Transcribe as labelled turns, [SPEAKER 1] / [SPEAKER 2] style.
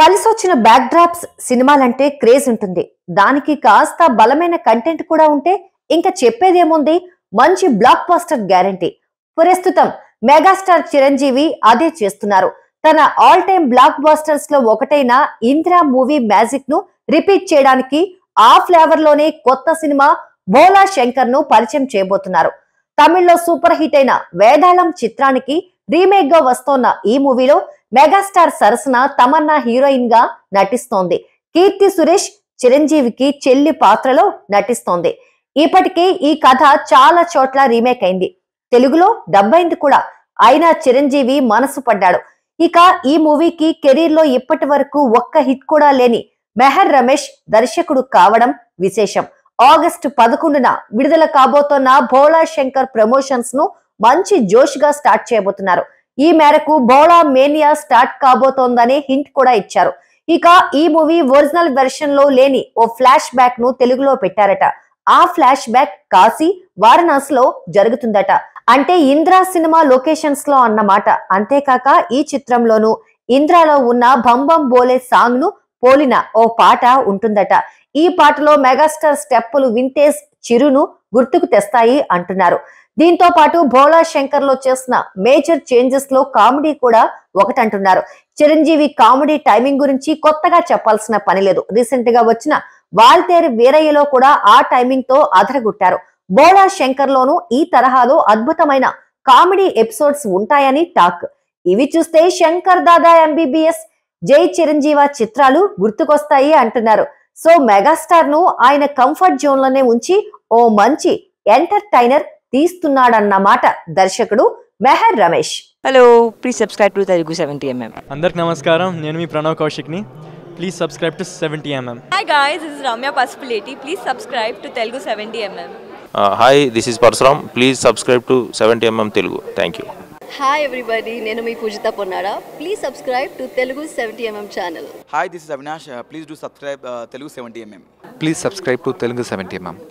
[SPEAKER 1] కలిసొచ్చిన back drops సినిమాలంటే craze ఉంటుంది దానికి కాస్త బలమైన కంటెంట్ కూడా ఉంటే ఇంకా చెప్పేదేముంది మంచి బ్లాక్ బాస్టర్ గ్యారంటీ ప్రస్తుతం మెగాస్టార్ చిరంజీవి అదే చేస్తున్నారు తన ఆల్ టైమ్ బ్లాక్ బాస్టర్స్ లో ఒకటైన ఇందిరా మూవీ మ్యాజిక్ ను రిపీట్ చేయడానికి ఆ ఫ్లేవర్ లోనే కొత్త సినిమా భోలా శంకర్ ను పరిచయం చేయబోతున్నారు తమిళ్లో సూపర్ హిట్ అయిన వేదాళం చిత్రానికి రీమేక్ గా వస్తోన్న ఈ మూవీలో మెగాస్టార్ సరసన తమన్నా హీరోయిన్ గా నటిస్తోంది కీర్తి సురేష్ చిరంజీవికి చెల్లి పాత్రలో నటిస్తోంది ఇప్పటికే ఈ కథ చాలా చోట్ల రీమేక్ అయింది తెలుగులో డబ్బైంది కూడా అయినా చిరంజీవి మనసు పడ్డాడు ఇక ఈ మూవీకి కెరీర్ లో ఇప్పటి వరకు ఒక్క హిట్ కూడా లేని మెహర్ రమేష్ దర్శకుడు కావడం విశేషం ఆగస్టు పదకొండున విడుదల కాబోతున్న భోళా శంకర్ ప్రమోషన్స్ ను మంచి జోష్ గా స్టార్ట్ చేయబోతున్నారు ఈ మేరకు బోళా మేనియా స్టార్ట్ కాబోతోందనే హింట్ కూడా ఇచ్చారు ఇక ఈ మూవీ ఒరిజినల్ వెర్షన్ లో లేని ఓ ఫ్లాష్ బ్యాక్ ను తెలుగులో పెట్టారట ఆ ఫ్లాష్ బ్యాక్ కాశీ వారణాసిలో జరుగుతుందట అంటే ఇంద్రా సినిమా లొకేషన్స్ లో అన్నమాట అంతేకాక ఈ చిత్రంలోనూ ఇంద్రాలో ఉన్న బంబం బోలే సాంగ్ ను పోలిన ఓ పాట ఉంటుందట ఈ పాటలో మెగాస్టార్ స్టెప్పులు వింటేజ్ చిరును గుర్తుకు తెస్తాయి అంటున్నారు దీంతో పాటు భోళా శంకర్ లో చేసిన మేజర్ చేంజెస్ లో కామెడీ కూడా ఒకటంటున్నారు చిరంజీవి కామెడీ టైమింగ్ గురించి కొత్తగా చెప్పాల్సిన పని లేదు రీసెంట్ గా వచ్చిన వాల్తేరు వీరయ్యలో కూడా ఆ టైమింగ్ తో అదరగొట్టారు బోళా శంకర్ లోను ఈ తరహాలో అద్భుతమైన కామెడీ ఎపిసోడ్స్ ఉంటాయని టాక్ ఇవి చూస్తే శంకర్ దాదా ఎంబీబీఎస్ జై చిరంజీవ చిత్రాలు గుర్తుకొస్తాయి అంటున్నారు సో మెగాస్టార్ ను ఆయన కంఫర్ట్ జోన్ లోనే ఉంచి ఓ మంచి ఎంటర్టైనర్ తీస్తున్నాడన్నమాట దర్శకుడు Meher Ramesh
[SPEAKER 2] hello please subscribe to Telugu seventy MM
[SPEAKER 3] అందరికి నమస్కారం నేను మీ ప్రణవ్ కౌశిక్ని please subscribe to seventy MM
[SPEAKER 4] Hi guys, this is Ramya Pasupuleti. Please subscribe to Telugu 70mm.
[SPEAKER 5] Hi this is Parashuram please subscribe to seventy MM Telugu thank you
[SPEAKER 6] hi everybody నేను మీ Pujitha Ponnara please subscribe to Telugu seventy MM channel
[SPEAKER 7] Hi, this is Avinash. Uh, please do subscribe uh, Telugu 70mm.
[SPEAKER 8] Please subscribe to Telugu seventy ma'am